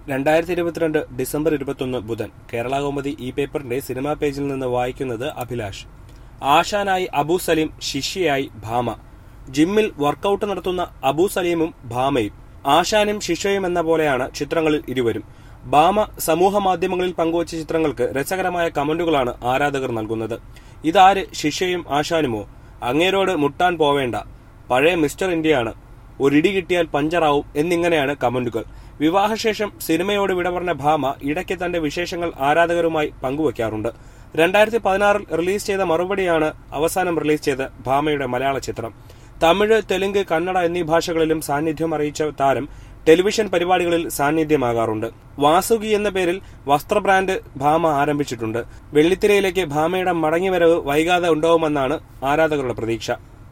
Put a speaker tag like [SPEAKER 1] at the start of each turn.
[SPEAKER 1] രണ്ടായിരത്തി ഇരുപത്തിരണ്ട് ഡിസംബർ ഇരുപത്തൊന്ന് ബുധൻ കേരള കൗമുദി ഈ പേപ്പറിന്റെ സിനിമാ പേജിൽ നിന്ന് വായിക്കുന്നത് അഭിലാഷ് ആശാനായി അബു സലീം ശിഷ്യയായി ഭാമ ജിമ്മിൽ വർക്കൌട്ട് നടത്തുന്ന അബു സലീമും ഭാമയും ആശാനും ശിഷ്യയും എന്ന പോലെയാണ് ചിത്രങ്ങളിൽ ഇരുവരും ഭാമ സമൂഹ മാധ്യമങ്ങളിൽ പങ്കുവച്ച ചിത്രങ്ങൾക്ക് രസകരമായ കമന്റുകളാണ് ആരാധകർ നൽകുന്നത് ഇതാര് ശിഷ്യയും ആശാനുമോ അങ്ങേരോട് മുട്ടാൻ പോവേണ്ട പഴയ മിസ്റ്റർ ഇന്ത്യയാണ് ഒരിടി കിട്ടിയാൽ പഞ്ചറാവും എന്നിങ്ങനെയാണ് കമന്റുകൾ വിവാഹശേഷം സിനിമയോട് വിട പറഞ്ഞ ഭാമ ഇടയ്ക്ക് തന്റെ വിശേഷങ്ങൾ ആരാധകരുമായി പങ്കുവയ്ക്കാറുണ്ട് രണ്ടായിരത്തി പതിനാറിൽ റിലീസ് ചെയ്ത മറുപടിയാണ് അവസാനം റിലീസ് ചെയ്ത ഭാമയുടെ മലയാള ചിത്രം തമിഴ് തെലുങ്ക് കന്നഡ എന്നീ ഭാഷകളിലും സാന്നിധ്യം അറിയിച്ച താരം ടെലിവിഷൻ പരിപാടികളിൽ സാന്നിധ്യമാകാറുണ്ട് വാസുകി എന്ന പേരിൽ വസ്ത്ര ബ്രാൻഡ് ഭാമ ആരംഭിച്ചിട്ടുണ്ട് വെള്ളിത്തിരയിലേക്ക് ഭാമയുടെ മടങ്ങിവരവ് വൈകാതെ ഉണ്ടാവുമെന്നാണ് ആരാധകരുടെ പ്രതീക്ഷ